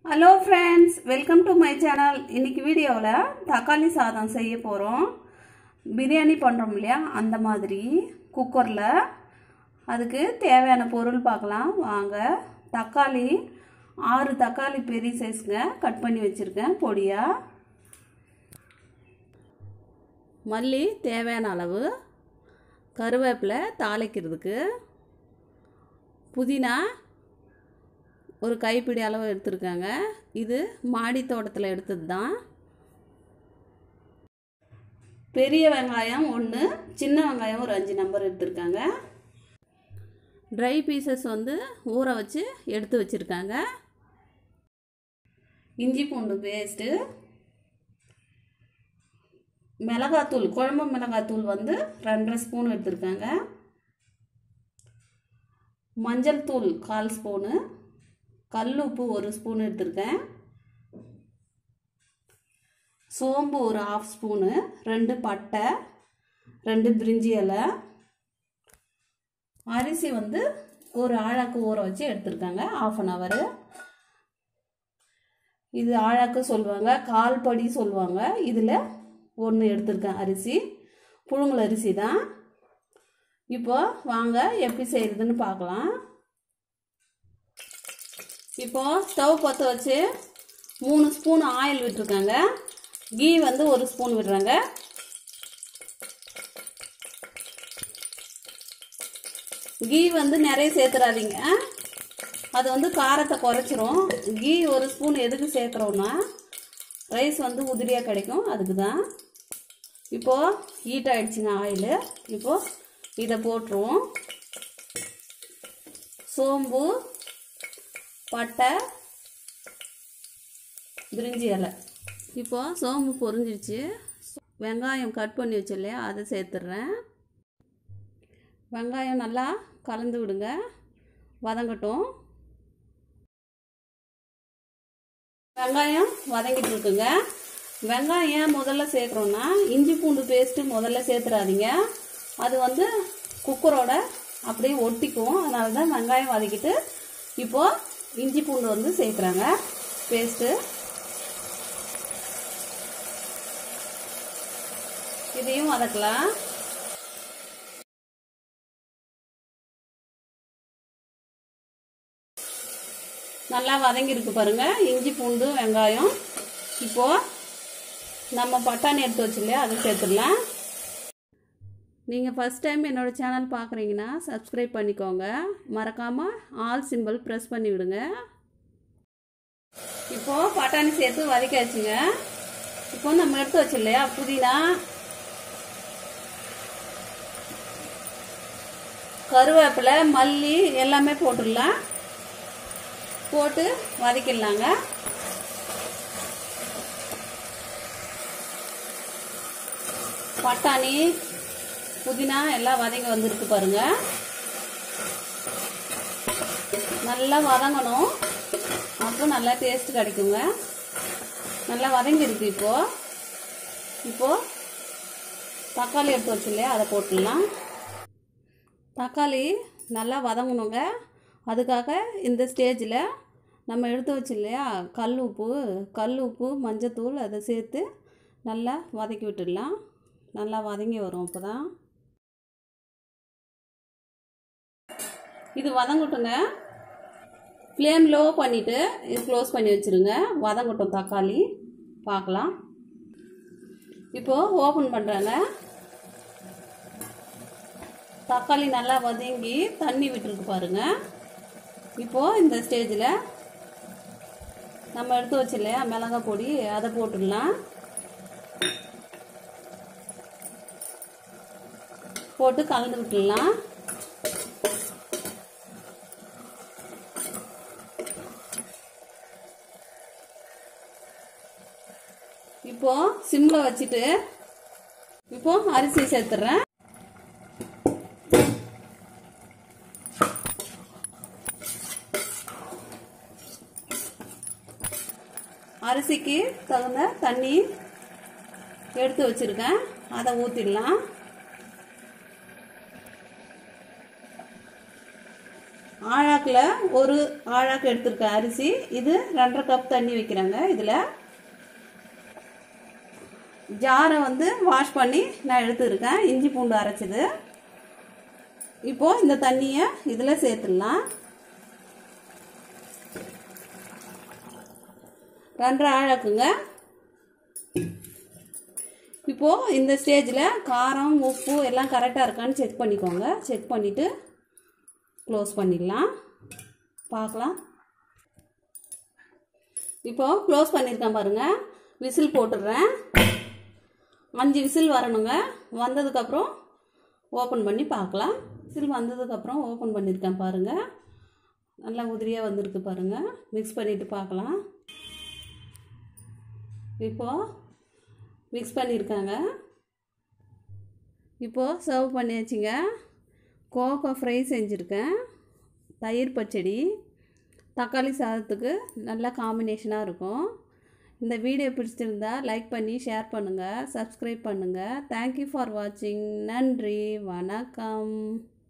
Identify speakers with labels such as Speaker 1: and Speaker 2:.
Speaker 1: hello friends welcome to my channel இன்னைக்கு வீடியோவில் தக்காளி சாதம் செய்ய போகிறோம் பிரியாணி பண்ணுறோம் இல்லையா அந்த மாதிரி குக்கரில் அதுக்கு தேவையான பொருள் பார்க்கலாம் வாங்க தக்காளி ஆறு தக்காளி பெரிய சைஸ்ங்க கட் பண்ணி வச்சுருக்கேன் பொடியாக மல்லி தேவையான அளவு கருவேப்பிலை தாளிக்கிறதுக்கு புதினா ஒரு கைப்பிடி அளவு எடுத்திருக்காங்க இது மாடி தோட்டத்தில் எடுத்தது தான் பெரிய வெங்காயம் ஒன்று சின்ன வெங்காயம் ஒரு அஞ்சு நம்பர் எடுத்திருக்காங்க ட்ரை பீசஸ் வந்து ஊற வச்சு எடுத்து வச்சுருக்காங்க இஞ்சி பூண்டு பேஸ்ட்டு மிளகாத்தூள் குழம்பு மிளகாத்தூள் வந்து ரெண்டரை ஸ்பூன் எடுத்திருக்காங்க மஞ்சள் தூள் கால் ஸ்பூனு கல் உப்பு ஒரு ஸ்பூன் எடுத்திருக்கேன் சோம்பு ஒரு ஆஃப் ஸ்பூனு ரெண்டு பட்டை ரெண்டு பிரிஞ்சி இலை அரிசி வந்து ஒரு ஆழாக்கு ஊற வச்சு எடுத்திருக்காங்க ஆஃப் அன் ஹவரு இது ஆழாக்கு சொல்லுவாங்க கால் படி சொல்லுவாங்க இதில் ஒன்று எடுத்திருக்கேன் அரிசி புழுங்கல் அரிசி தான் இப்போ வாங்க எப்படி செய்கிறதுன்னு பார்க்கலாம் இப்போ ஸ்டவ் பற்ற வச்சு மூணு ஸ்பூன் ஆயில் விட்டுருக்காங்க கீ வந்து ஒரு ஸ்பூன் விடுறாங்க கீ வந்து நிறைய சேர்த்துறாதீங்க அது வந்து காரத்தை குறைச்சிரும் கீ ஒரு ஸ்பூன் எதுக்கு சேர்க்குறோன்னா ரைஸ் வந்து உதிரியாக கிடைக்கும் அதுக்கு தான் இப்போது ஹீட் ஆகிடுச்சிங்க ஆயிலு இப்போது இதை போட்டுருவோம் சோம்பு பட்டை பிரிஞ்சி இலை இப்போ சோம்பு பொரிஞ்சிடுச்சு வெங்காயம் கட் பண்ணி வச்சு இல்லையா அதை சேர்த்துட்றேன் வெங்காயம் நல்லா கலந்து விடுங்க வதங்கட்டும் வெங்காயம் வதங்கிட்டு இருக்குங்க வெங்காயம் ஏன் முதல்ல சேர்க்குறோன்னா இஞ்சி பூண்டு பேஸ்ட்டு முதல்ல சேர்த்துறாதீங்க அது வந்து குக்கரோட அப்படியே ஒட்டிக்கும் அதனால தான் வெங்காயம் வதக்கிட்டு இப்போது இஞ்சி பூண்டு வந்து சேர்க்குறாங்க பேஸ்ட்டு இதையும் வதக்கலாம் நல்லா வதங்கியிருக்கு பாருங்க இஞ்சி பூண்டு வெங்காயம் இப்போது நம்ம பட்டாணி எடுத்து வச்சு இல்லையா அதை சேர்த்துடலாம் நீங்கள் ஃபஸ்ட் டைம் என்னோடய சேனல் பார்க்குறீங்கன்னா சப்ஸ்கிரைப் பண்ணிக்கோங்க மறக்காமல் ஆல் சிம்பிள் ப்ரெஸ் பண்ணி விடுங்க இப்போது பட்டாணி சேர்த்து வதக்காச்சுங்க இப்போ நம்ம எடுத்து வச்சு இல்லையா புதினா கருவேப்பிலை மல்லி எல்லாமே போட்டுடலாம் போட்டு வதக்கிடலாங்க பட்டாணி புதினா எல்லாம் வதங்கி வந்துருக்கு பாருங்க நல்லா வதங்கணும் அப்போ நல்லா டேஸ்ட் கிடைக்குங்க நல்லா வதங்கிருக்கு இப்போ இப்போ தக்காளி எடுத்து வச்சு இல்லையா அதை போட்டுடலாம் தக்காளி நல்லா வதங்கணுங்க அதுக்காக இந்த ஸ்டேஜில் நம்ம எடுத்து வச்சு இல்லையா கல் உப்பு கல் உப்பு மஞ்சத்தூள் அதை சேர்த்து நல்லா வதக்கி விட்டுடலாம் நல்லா வதங்கி வரும் அப்போ தான் இது வதங்கட்டுங்க ஃப்ளேம் லோ பண்ணிவிட்டு இது க்ளோஸ் பண்ணி வச்சுருங்க வதங்கட்டும் தக்காளி பார்க்கலாம் இப்போது ஓப்பன் பண்ணுறாங்க தக்காளி நல்லா வதங்கி தண்ணி விட்டுருக்கு பாருங்கள் இப்போது இந்த ஸ்டேஜில் நம்ம எடுத்து வச்சு இல்லையா மிளகாய் பொடி அதை போட்டுடலாம் போட்டு கலந்து விட்டுடலாம் இப்போ சிம்மில் வச்சுட்டு இப்போ அரிசி சேர்த்துட்றேன் அரிசிக்கு தகுந்த தண்ணி எடுத்து வச்சுருக்கேன் அதை ஊற்றிடலாம் ஆழாக்கில் ஒரு ஆழாக்கு எடுத்திருக்கேன் அரிசி இது ரெண்டரை கப் தண்ணி வைக்கிறாங்க இதில் ஜாரை வந்து வாஷ் பண்ணி நான் எடுத்துருக்கேன் இஞ்சி பூண்டு அரைச்சது இப்போது இந்த தண்ணியை இதில் சேர்த்துடலாம் ரெண்டரை ஆழாக்குங்க இப்போது இந்த ஸ்டேஜில் காரம் உப்பு எல்லாம் கரெக்டாக இருக்கான்னு செக் பண்ணிக்கோங்க செக் பண்ணிவிட்டு க்ளோஸ் பண்ணிடலாம் பார்க்கலாம் இப்போது க்ளோஸ் பண்ணியிருக்கேன் பாருங்கள் விசில் போட்டுடுறேன் அஞ்சு விசில் வரணுங்க வந்ததுக்கப்புறம் ஓப்பன் பண்ணி பார்க்கலாம் விசில் வந்ததுக்கப்புறம் ஓப்பன் பண்ணியிருக்கேன் பாருங்கள் நல்லா உதிரியாக வந்திருக்கு பாருங்கள் மிக்ஸ் பண்ணிவிட்டு பார்க்கலாம் இப்போது மிக்ஸ் பண்ணியிருக்காங்க இப்போது சர்வ் பண்ணியாச்சுங்க கோகோ ஃப்ரை செஞ்சுருக்கேன் தயிர் பச்சடி தக்காளி சாதத்துக்கு நல்ல காம்பினேஷனாக இருக்கும் இந்த வீடியோ பிடிச்சிருந்தா லைக் பண்ணி ஷேர் பண்ணுங்கள் சப்ஸ்கிரைப் பண்ணுங்கள் தேங்க்யூ ஃபார் வாட்சிங் நன்றி வணக்கம்